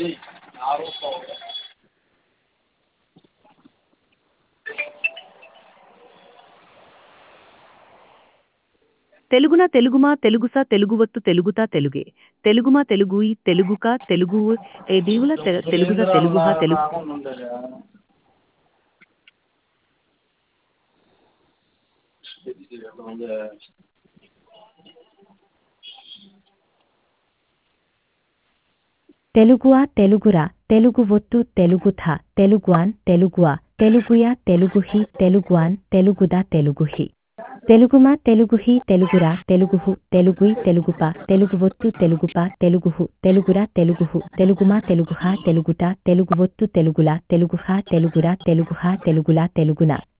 తెలుగున తెలుగుమా తెలుగుసా తెలుగువత్తు తెలుగుతా తెలుగే తెలుగుమా తెలుగుయి తెలుగుకా తెలుగు ఏ దీవుల తె- తెలుగుసా తెలుగుహా తెలుగు తెలుగువా తెలుగురా తెలుగు ఒత్తు తెలుగుథ తెలుగువాన్ తెలుగువా తెలుగుయా తెలుగుహి తెలుగువాన్ తెలుగుదా తెలుగుహి తెలుగుమా తెలుగుహి తెలుగురా తెలుగుహు తెలుగుయ్ తెలుగుప తెలుగు ఒత్తు తెలుగుప తెలుగుహు తెలుగురా తెలుగుహు తెలుగుమా తెలుగుహా తెలుగుట తెలుగు ఒత్తు తెలుగులా తెలుగుహా తెలుగురా తెలుగుహా తెలుగులా తెలుగున